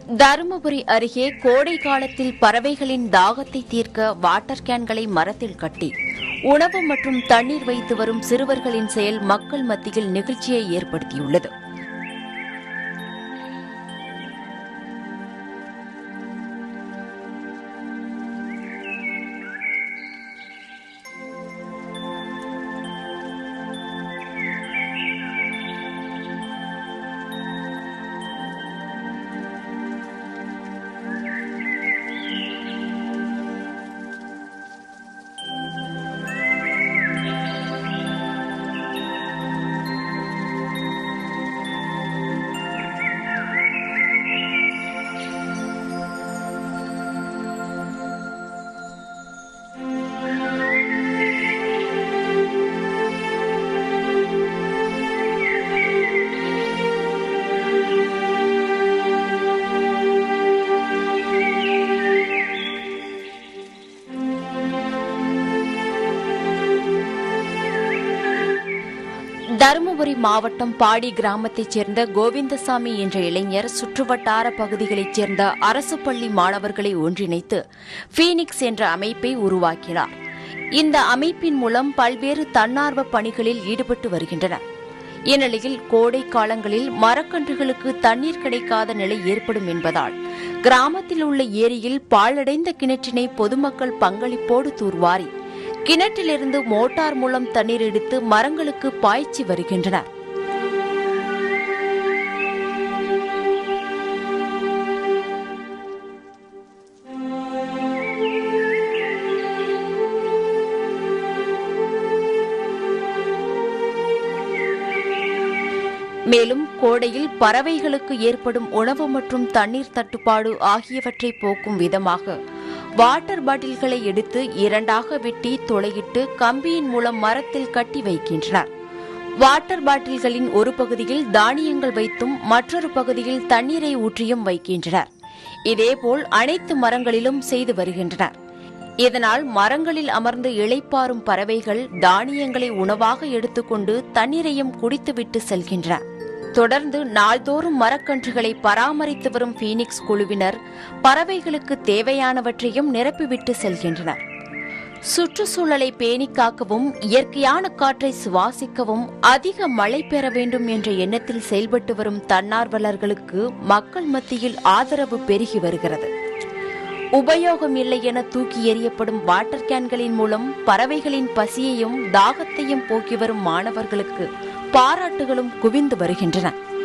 தருமபுரி அருகே கோடை காலத்தில் பறவைகளின் தாகத்தை தீர்க்க வாட்டர் கேன்களை மரத்தில் கட்டி உணவு மற்றும் தண்ணீர் வைத்து வரும் சிறுவர்களின் செயல் மக்கள் மத்தியில் நெகிழ்ச்சியை ஏற்படுத்தியுள்ளது தருமபுரி மாவட்டம் பாடி கிராமத்தைச் சேர்ந்த கோவிந்தசாமி என்ற இளைஞர் சுற்றுவட்டார பகுதிகளைச் சேர்ந்த அரசு பள்ளி மாணவர்களை ஒன்றிணைத்து பீனிக்ஸ் என்ற அமைப்பை உருவாக்கினார் இந்த அமைப்பின் மூலம் பல்வேறு தன்னார்வ பணிகளில் ஈடுபட்டு வருகின்றனர் இந்நிலையில் கோடை காலங்களில் மரக்கன்றுகளுக்கு தண்ணீர் கிடைக்காத நிலை ஏற்படும் என்பதால் கிராமத்தில் உள்ள ஏரியில் பாழடைந்த கிணற்றினை பொதுமக்கள் பங்களிப்போடு தூர்வாரி கிணற்றிலிருந்து மோட்டார் மூலம் தண்ணீர் எடுத்து மரங்களுக்கு பாய்ச்சி வருகின்றனர் மேலும் கோடையில் பறவைகளுக்கு ஏற்படும் உணவு மற்றும் தண்ணீர் தட்டுப்பாடு ஆகியவற்றை போக்கும் விதமாக வாட்டர் பாட்டில்களை எடுத்து இரண்டாக வெட்டி துளையிட்டு கம்பியின் மூலம் மரத்தில் கட்டி வைக்கின்றனர் வாட்டர் பாட்டில்களின் ஒரு பகுதியில் தானியங்கள் வைத்தும் மற்றொரு பகுதியில் தண்ணீரை ஊற்றியும் வைக்கின்றனர் இதேபோல் அனைத்து மரங்களிலும் செய்து வருகின்றனர் இதனால் மரங்களில் அமர்ந்து இளைப்பாறும் பறவைகள் தானியங்களை உணவாக எடுத்துக்கொண்டு தண்ணீரையும் குடித்துவிட்டு செல்கின்றன தொடர்ந்து நாள்தோறும் மரக்கன்றுகளை பராமரித்து வரும் பீனிக்ஸ் குழுவினர் பறவைகளுக்கு தேவையானவற்றையும் நிரப்பிவிட்டு செல்கின்றனர் சுற்றுச்சூழலை பேணிக் காக்கவும் இயற்கையான காற்றை சுவாசிக்கவும் அதிக மழை பெற வேண்டும் என்ற எண்ணத்தில் செயல்பட்டு வரும் தன்னார்வலர்களுக்கு மக்கள் மத்தியில் ஆதரவு பெருகி வருகிறது உபயோகம் இல்லை என தூக்கி எறியப்படும் வாட்டர் கேன்களின் மூலம் பறவைகளின் பசியையும் தாகத்தையும் போக்கி வரும் மாணவர்களுக்கு பாராட்டுகளும் குவிந்து வருகின்றன